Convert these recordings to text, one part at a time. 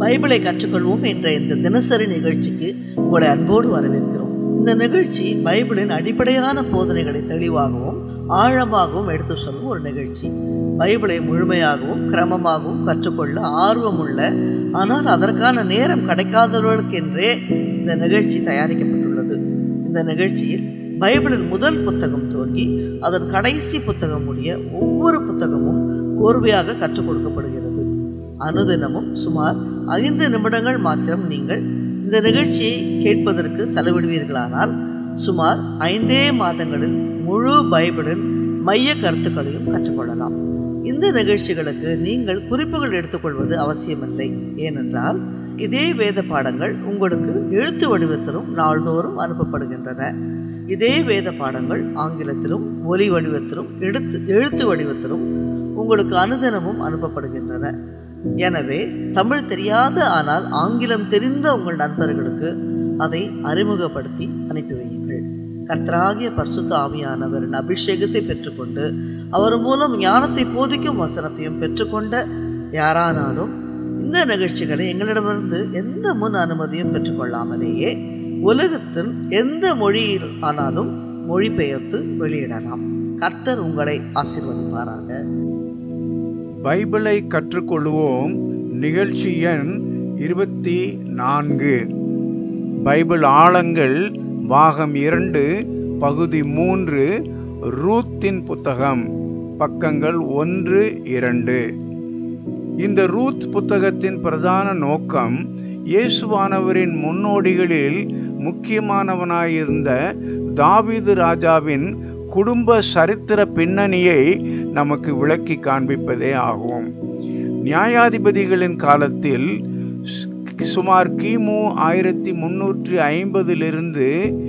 பைபிளை கற்றுக்கொள்வோம் என்ற இந்த தினசரி நிகழ்ச்சிக்கு உங்களை அன்போடு வரவேற்கிறோம் இந்த நிகழ்ச்சி பைபிளின் அடிப்படையான போதனைகளை தெளிவாகவும் ஆழமாகவும் எடுத்து சொல்லும் ஒரு நிகழ்ச்சி பைபிளை முழுமையாகவும் கிரமமாகவும் கற்றுக்கொள்ள ஆர்வமுள்ள ஆனால் அதற்கான நேரம் கிடைக்காதவர்களுக்கென்றே இந்த நிகழ்ச்சி தயாரிக்கப்பட்டுள்ளது இந்த நிகழ்ச்சியில் பைபிளின் முதல் புத்தகம் துவங்கி அதன் கடைசி புத்தகம் முடிய ஒவ்வொரு புத்தகமும் கோர்வையாக கற்றுக் கொடுக்கப்படுகிறது அனுதினமும் சுமார் ஐந்து நிமிடங்கள் மாத்திரம் நீங்கள் இந்த நிகழ்ச்சியை கேட்பதற்கு செலவிடுவீர்களானால் சுமார் ஐந்தே மாதங்களில் முழு பைபிளின் மைய கருத்துக்களையும் கற்றுக்கொள்ளலாம் இந்த நிகழ்ச்சிகளுக்கு நீங்கள் குறிப்புகள் எடுத்துக்கொள்வது அவசியமில்லை ஏனென்றால் இதே வேத பாடங்கள் உங்களுக்கு எழுத்து வடிவத்திலும் நாள்தோறும் அனுப்பப்படுகின்றன இதே வேத பாடங்கள் ஆங்கிலத்திலும் ஒலி வடிவத்திலும் எடுத்து எழுத்து வடிவத்திலும் உங்களுக்கு அனுதினமும் அனுப்பப்படுகின்றன எனவே தமிழ் தெரியாத ஆனால் ஆங்கிலம் தெரிந்த உங்கள் நண்பர்களுக்கு அதை அறிமுகப்படுத்தி அனுப்பி வையுங்கள் கர்த்தராகிய பரிசுத்த ஆவியானவரின் அபிஷேகத்தை பெற்றுக்கொண்டு அவர் மூலம் ஞானத்தை போதிக்கும் வசனத்தையும் பெற்றுக்கொண்ட யாரானாலும் இந்த நிகழ்ச்சிகளை எங்களிடமிருந்து எந்த முன் அனுமதியும் பெற்றுக்கொள்ளாமலேயே உலகத்தின் எந்த மொழியில் ஆனாலும் மொழிபெயர்த்து வெளியிடலாம் கர்த்தர் உங்களை ஆசீர்வதிப்பாராக பைபிளை கற்றுக்கொள்வோம் நிகழ்ச்சி எண் இருபத்தி நான்கு பைபிள் ஆழங்கள் பாகம் இரண்டு பகுதி மூன்று ரூத்தின் புத்தகம் பக்கங்கள் ஒன்று இரண்டு இந்த ரூத் புத்தகத்தின் பிரதான நோக்கம் இயேசுவானவரின் முன்னோடிகளில் முக்கியமானவனாயிருந்த தாவீது ராஜாவின் குடும்ப சரித்திர பின்னணியை நமக்கு விளக்கி காண்பிப்பதே ஆகும் நியாயாதிபதிகளின் காலத்தில் சுமார் கிமு ஆயிரத்தி முன்னூற்றி ஐம்பதிலிருந்து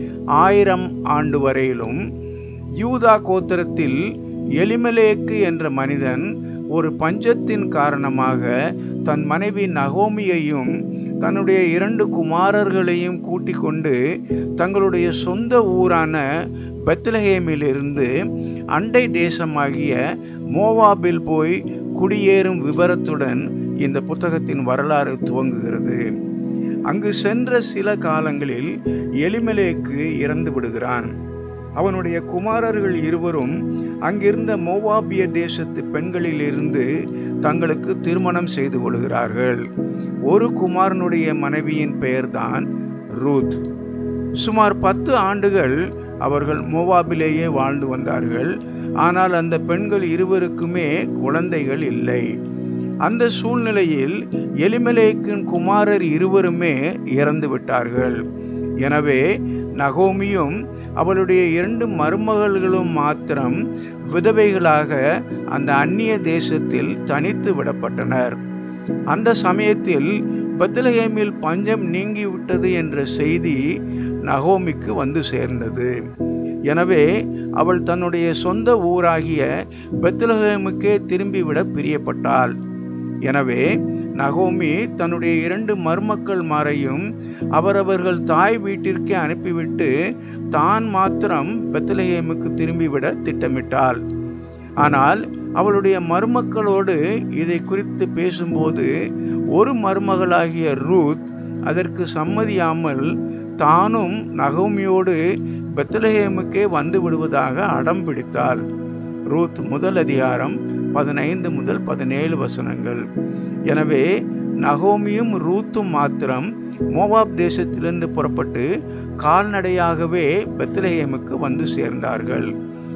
ஆயிரம் ஆண்டு வரையிலும் யூதா கோத்திரத்தில் எலிமலேக்கு என்ற மனிதன் ஒரு பஞ்சத்தின் காரணமாக தன் மனைவி நகோமியையும் தன்னுடைய இரண்டு குமாரர்களையும் கூட்டிக் கொண்டு தங்களுடைய சொந்த ஊரான பெத்லஹேமிலிருந்து அண்டை தேசமாகிய மோவாபில் போய் குடியேறும் விபரத்துடன் இந்த புத்தகத்தின் வரலாறு துவங்குகிறது அங்கு சென்ற சில காலங்களில் எலிமலேக்கு இறந்து விடுகிறான் அவனுடைய குமாரர்கள் இருவரும் அங்கிருந்த மோவாபிய தேசத்து பெண்களிலிருந்து தங்களுக்கு திருமணம் செய்து கொள்கிறார்கள் ஒரு குமாரனுடைய மனைவியின் பெயர்தான் ரூத் சுமார் பத்து ஆண்டுகள் அவர்கள் மோவாபிலேயே வாழ்ந்து வந்தார்கள் ஆனால் அந்த பெண்கள் இருவருக்குமே குழந்தைகள் இல்லை அந்த சூழ்நிலையில் எலிமலேக்கின் குமாரர் இருவருமே இறந்து விட்டார்கள் எனவே நகோமியும் அவளுடைய இரண்டு மருமகள்களும் மாத்திரம் விதவைகளாக அந்த அந்நிய தேசத்தில் தனித்து விடப்பட்டனர் அந்த சமயத்தில் பெத்லஹேமில் பஞ்சம் நீங்கிவிட்டது என்ற செய்தி நகோமிக்கு வந்து சேர்ந்தது எனவே அவள் தன்னுடைய சொந்த ஊராகிய பெத்லஹேமுக்கே திரும்பிவிட பிரியப்பட்டாள் எனவே நகோமி தன்னுடைய இரண்டு மருமக்கள் மாரையும் அவரவர்கள் தாய் வீட்டிற்கே அனுப்பிவிட்டு தான் மாத்திரம் பெத்லஹேமுக்கு திரும்பிவிட திட்டமிட்டாள் ஆனால் அவளுடைய மருமக்களோடு இதை குறித்து பேசும்போது ஒரு மருமகளாகிய ரூத் அதற்கு சம்மதியாமல் தானும் நகோமியோடு பெத்லஹேமுக்கே வந்து விடுவதாக அடம் பிடித்தாள் ரூத் முதல் அதிகாரம் பதினைந்து முதல் பதினேழு வசனங்கள் எனவே நகோமியும் ரூத்தும் மாத்திரம் மோவாப் தேசத்திலிருந்து புறப்பட்டு கால்நடையாகவே பெத்லஹேமுக்கு வந்து சேர்ந்தார்கள்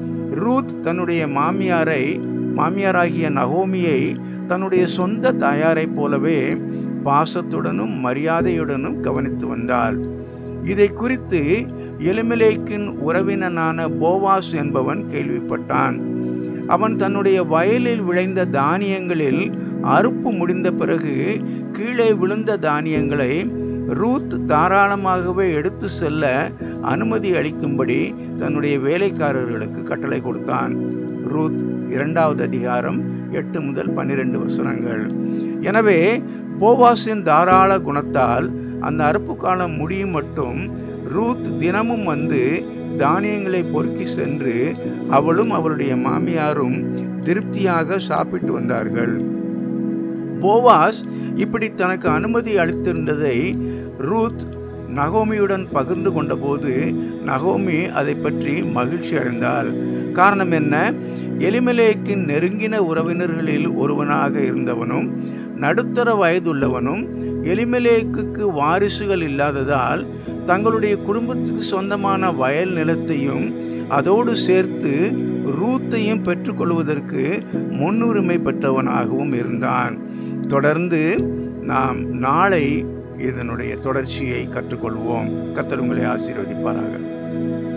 ரூத் தன்னுடைய மாமியாரை மாமியாராகிய நகோமியை தன்னுடைய சொந்த தாயாரைப் போலவே பாசத்துடனும் மரியாதையுடனும் கவனித்து வந்தாள் இதை குறித்து எலிமலேக்கின் உறவினனான போவாஸ் என்பவன் கேள்விப்பட்டான் அவன் தன்னுடைய வயலில் விளைந்த தானியங்களில் அறுப்பு முடிந்த பிறகு கீழே விழுந்த தானியங்களை ரூத் தாராளமாகவே எடுத்து செல்ல அனுமதி அளிக்கும்படி தன்னுடைய வேலைக்காரர்களுக்கு கட்டளை கொடுத்தான் ரூத் இரண்டாவது அதிகாரம் எட்டு முதல் பன்னிரண்டு வசனங்கள் எனவே போவாஸின் தாராள குணத்தால் அந்த அறுப்பு காலம் முடியும் மட்டும் ரூத் தினமும் வந்து தானியங்களை பொறுக்கி சென்று அவளும் அவளுடைய மாமியாரும் திருப்தியாக சாப்பிட்டு வந்தார்கள் போவாஸ் இப்படி தனக்கு அனுமதி அளித்திருந்ததை ரூத் நகோமியுடன் பகிர்ந்து கொண்டபோது நகோமி அதை பற்றி மகிழ்ச்சி அடைந்தாள் காரணம் என்ன எலிமலேக்கின் நெருங்கின உறவினர்களில் ஒருவனாக இருந்தவனும் நடுத்தர வயதுள்ளவனும் எலிமலேக்குக்கு வாரிசுகள் இல்லாததால் தங்களுடைய குடும்பத்துக்கு சொந்தமான வயல் நிலத்தையும் அதோடு சேர்த்து ரூத்தையும் பெற்றுக்கொள்வதற்கு முன்னுரிமை பெற்றவனாகவும் இருந்தான் தொடர்ந்து நாம் நாளை இதனுடைய தொடர்ச்சியை கற்றுக்கொள்வோம் கத்தர் உங்களை ஆசீர்வதிப்பாராக